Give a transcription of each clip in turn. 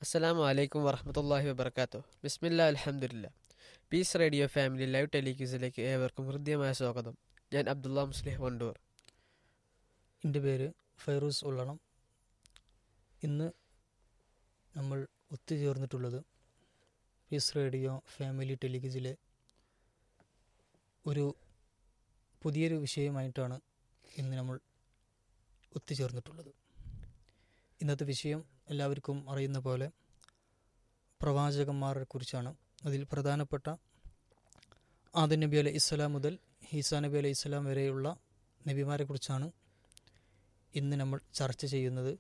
അസ്സലാമു അലൈക്കും വറഹമത്തല്ലാഹി വബർക്കാത്തു ബിസ്മില്ല അലഹമുല്ല പീസ് റേഡിയോ ഫാമിലി ലൈവ് ടെലിക്യൂസിലേക്ക് ഏവർക്കും ഹൃദ്യമായ സ്വാഗതം ഞാൻ അബ്ദുള്ള മുസ്ലിഹ് വണ്ടൂർ എൻ്റെ പേര് ഫൈറൂസ് ഉള്ളണം ഇന്ന് നമ്മൾ ഒത്തുചേർന്നിട്ടുള്ളത് പീസ് റേഡിയോ ഫാമിലി ടെലിഗിസിലെ ഒരു പുതിയൊരു വിഷയമായിട്ടാണ് ഇന്ന് നമ്മൾ ഒത്തുചേർന്നിട്ടുള്ളത് ഇന്നത്തെ വിഷയം എല്ലാവർക്കും അറിയുന്ന പോലെ പ്രവാചകന്മാരെ കുറിച്ചാണ് അതിൽ പ്രധാനപ്പെട്ട ആദൻ നബി അലൈഹി ഇസ്ലാം മുതൽ ഹീസാ നബി അലൈഹി ഇസ്ലാം വരെയുള്ള നബിമാരെ കുറിച്ചാണ് ഇന്ന് നമ്മൾ ചർച്ച ചെയ്യുന്നത്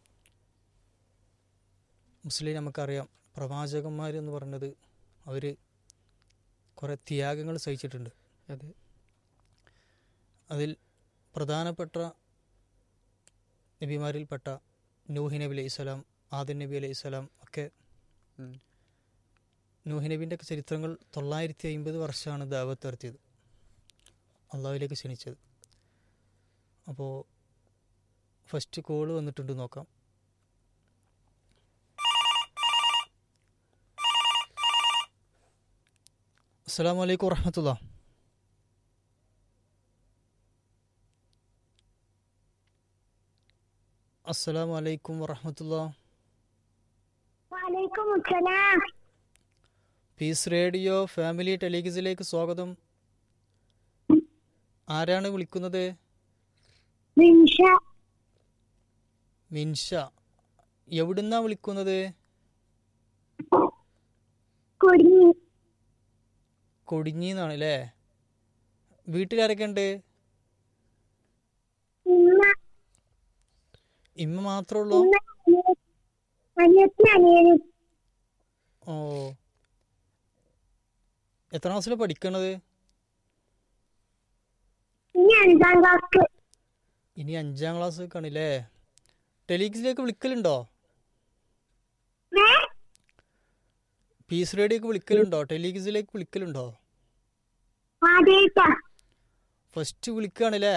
മുസ്ലിം നമുക്കറിയാം പ്രവാചകന്മാരെന്ന് പറയുന്നത് അവർ കുറേ ത്യാഗങ്ങൾ സഹിച്ചിട്ടുണ്ട് അതെ അതിൽ പ്രധാനപ്പെട്ട നബിമാരിൽപ്പെട്ട നൂഹി നബി അലൈഹി സ്വലാം ആദൻ നബി അലൈഹി സ്വലാം ഒക്കെ ഉം. നൂഹി നബിൻ്റെ ഒക്കെ ചരിത്രങ്ങൾ തൊള്ളായിരത്തി അമ്പത് വർഷമാണ് ദാവത്ത് നടത്തിയത് അള്ളാഹുവിലേക്ക് ക്ഷണിച്ചത് അപ്പോൾ ഫസ്റ്റ് കോള് വന്നിട്ടുണ്ട് നോക്കാം അസ്സാം വലൈക്കും വറഹമത്തുള്ള അസ്സലാമു അലൈക്കും വറഹമത്തുള്ള വലൈക്കും അസ്സലാം പീസ് റേഡിയോ ഫാമിലി ടെലിഗിസിലേക്ക് സ്വാഗതം ആരാണ് വിളിക്കുന്നത് നിമിഷ മിൻഷ എവിടുന്നാ വിളിക്കുന്നത് കുടുങ്ങി കൊടിഞ്ഞിന്നാണ് അല്ലേ വീട്ടിലാരൊക്കെ ഉണ്ട് ഉമ്മ ഇമ്മ മാത്രമേ ഉള്ളൂ ഉമ്മ അനിയത്തി അനിയനും ഓ എത്ര ക്ലാസ്സിലാണ് പഠിക്കണത് ഇനി അഞ്ചാം ക്ലാസ് ഇനി അഞ്ചാം ക്ലാസ് ഒക്കെ ആണല്ലേ ടെലിഗിസിലേക്ക് വിളിക്കലുണ്ടോ ഏ പീസ് റേഡിയോക്ക് വിളിക്കലുണ്ടോ ടെലിഗിസിലേക്ക് വിളിക്കലുണ്ടോ ആദ്യമായിട്ടാ ഫസ്റ്റ് വിളിക്കുകയാണല്ലേ